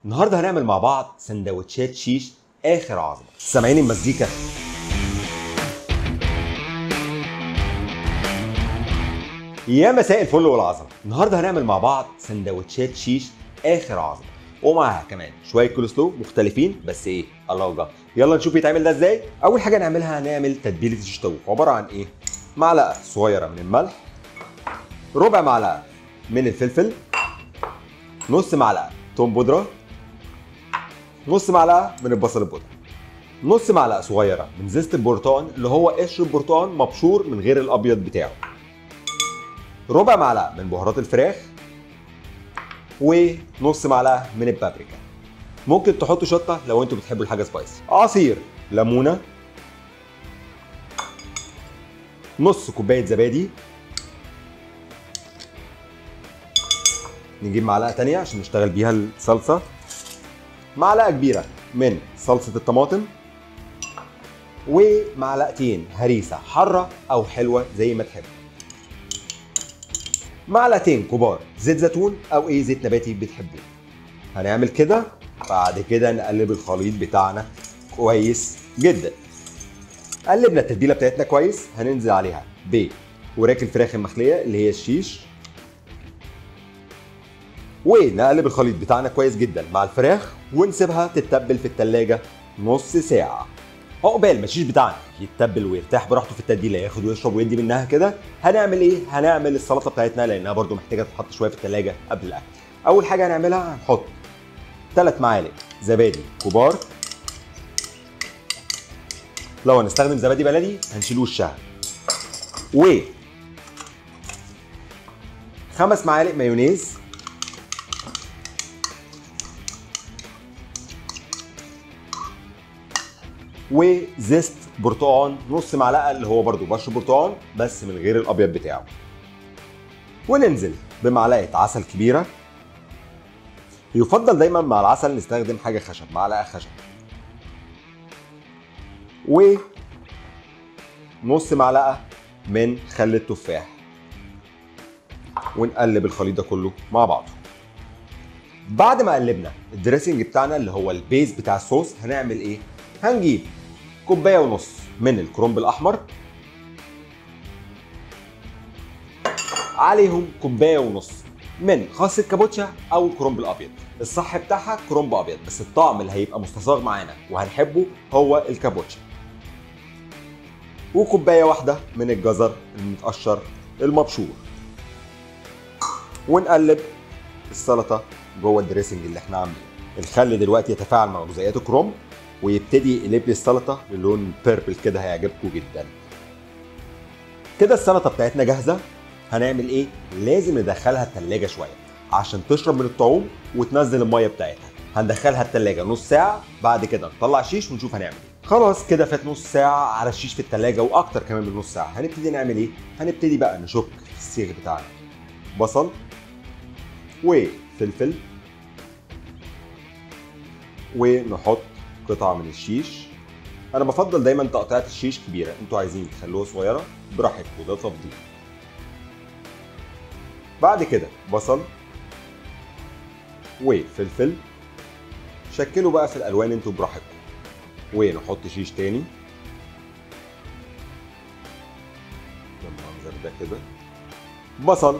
النهارده هنعمل مع بعض سندوتشات شيش اخر عظمه سامعين المزيكا يا مساء الفل والعظمه النهارده هنعمل مع بعض سندوتشات شيش اخر عظمه ومعاها كمان شويه كول سلو مختلفين بس ايه الله وجه يلا نشوف يتعمل ده ازاي اول حاجه نعملها هنعمل تتبيله الشيش طاووق عباره عن ايه معلقه صغيره من الملح ربع معلقه من الفلفل نص معلقه توم بودره نص معلقه من البصل البودره نص معلقه صغيره من زيت البرتقال اللي هو قشر البرتقال مبشور من غير الابيض بتاعه ربع معلقه من بهارات الفراخ ونص معلقه من البابريكا ممكن تحطوا شطه لو انتوا بتحبوا الحاجه سبايسي عصير ليمونه نص كوبايه زبادي نجيب معلقه تانية عشان نشتغل بيها الصلصه معلقه كبيره من صلصه الطماطم ومعلقتين هريسه حاره او حلوه زي ما تحب معلقتين كبار زيت زيتون او اي زيت نباتي بتحبوه هنعمل كده بعد كده نقلب الخليط بتاعنا كويس جدا قلبنا التتبيله بتاعتنا كويس هننزل عليها ب وراك الفراخ المخليه اللي هي الشيش ونقلب الخليط بتاعنا كويس جدا مع الفراخ ونسيبها تتبل في التلاجة نص ساعة عقبال ما الشيش بتاعنا يتبل ويرتاح براحته في التتبيله ياخد ويشرب ويدي منها كده هنعمل ايه؟ هنعمل السلطه بتاعتنا لانها برده محتاجه تتحط شويه في التلاجة قبل الاكل. اول حاجه هنعملها هنحط ثلاث معالق زبادي كبار لو هنستخدم زبادي بلدي هنشيل وشها و خمس معالق مايونيز وزيت برتقال نص معلقه اللي هو برده بشر برتقال بس من غير الابيض بتاعه وننزل بمعلقه عسل كبيره يفضل دايما مع العسل نستخدم حاجه خشب معلقه خشب و نص معلقه من خل التفاح ونقلب الخليط ده كله مع بعضه بعد ما قلبنا الدريسنج بتاعنا اللي هو البيز بتاع الصوص هنعمل ايه هنجيب كوبايه ونص من الكرنب الاحمر عليهم كوبايه ونص من خاص الكابوتشا او الكرنب الابيض الصح بتاعها كرنب ابيض بس الطعم اللي هيبقى مستصاغ معانا وهنحبه هو الكابوتشا وكوبايه واحده من الجزر المتقشر المبشور ونقلب السلطه جوه الدريسنج اللي احنا عاملينه الخل دلوقتي يتفاعل مع جزيئات الكرنب ويبتدي يقلب لي السلطه للون بيربل كده هيعجبكم جدا كده السلطه بتاعتنا جاهزه هنعمل ايه لازم ندخلها التلاجة شويه عشان تشرب من الطعوم وتنزل الميه بتاعتها هندخلها التلاجة نص ساعه بعد كده نطلع الشيش ونشوف هنعمل ايه خلاص كده فات نص ساعه على الشيش في التلاجة واكتر كمان من نص ساعه هنبتدي نعمل ايه هنبتدي بقى نشك في السيخ بتاعنا بصل وفلفل ونحط قطعه من الشيش انا بفضل دايما تقطيعات الشيش كبيره انتوا عايزين تخلوها صغيره براحتكم ده تفضيل بعد كده بصل وفلفل شكلوا بقى في الالوان انتوا براحتكم ونحط شيش تاني بالمنظر ده كده بصل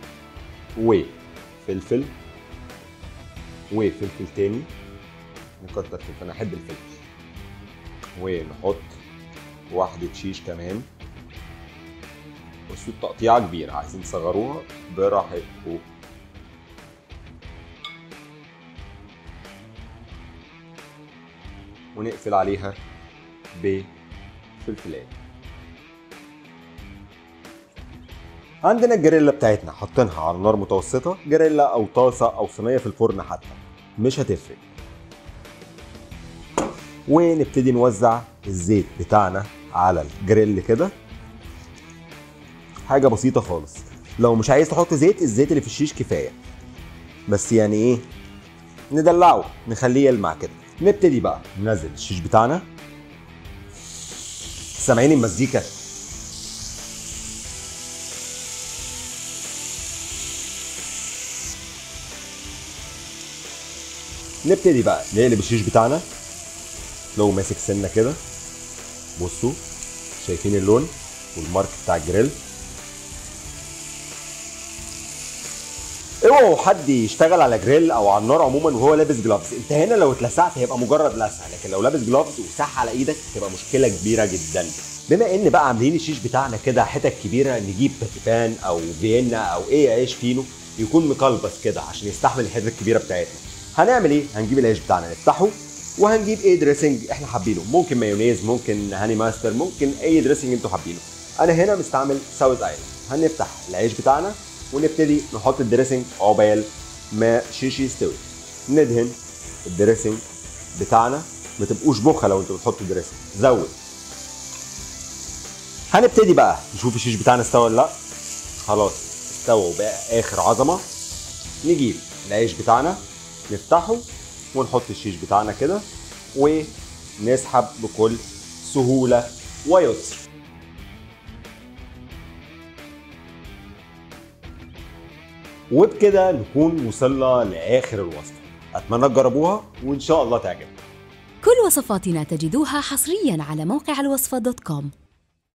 وفلفل وفلفل تاني نكتر فلفل انا احب الفلفل ونحط واحدة شيش كمان بس التقطيعة كبيرة عايزين تصغروها براحتكم ونقفل عليها بفلفلات عندنا الجريلا بتاعتنا حاطينها على نار متوسطة جريلا أو طاسة أو صينية في الفرن حتى مش هتفرق ونبتدي نوزع الزيت بتاعنا على الجريل كده حاجه بسيطه خالص لو مش عايز تحط زيت الزيت اللي في الشيش كفايه بس يعني ايه ندلعه نخليه يلمع كده نبتدي بقى ننزل الشيش بتاعنا سامعين المزيكا نبتدي بقى نقلب الشيش بتاعنا لو ماسك سنه كده بصوا شايفين اللون والمارك بتاع الجريل اوعوا حد يشتغل على جريل او على النار عموما وهو لابس جلافز انت هنا لو اتلسعت هيبقى مجرد لسعه لكن لو لابس جلافز وسح على ايدك تبقى مشكله كبيره جدا بما ان بقى عاملين الشيش بتاعنا كده حتت كبيره نجيب باتيفان او فيينا او ايه عيش فينو يكون مقلبس كده عشان يستحمل الحتت الكبيره بتاعتنا هنعمل ايه هنجيب العيش بتاعنا نفتحه وهنجيب ايه دريسنج احنا حابينه ممكن مايونيز ممكن هاني ماستر ممكن اي دريسنج انتوا حابينه انا هنا مستعمل ساوث ايلاند هنفتح العيش بتاعنا ونبتدي نحط الدريسنج عقبال ما شيش يستوي ندهن الدريسنج بتاعنا ما تبقوش بخه لو انتوا بتحطوا الدريسنج زود هنبتدي بقى نشوف الشيش بتاعنا استوى ولا لا خلاص استوى وبقى اخر عظمه نجيب العيش بتاعنا نفتحه ونحط الشيش بتاعنا كده ونسحب بكل سهوله ويسر وبكده نكون وصلنا لاخر الوصفه اتمنى تجربوها وان شاء الله تعجبكم كل وصفاتنا تجدوها حصريا على موقع الوصفة دوت كوم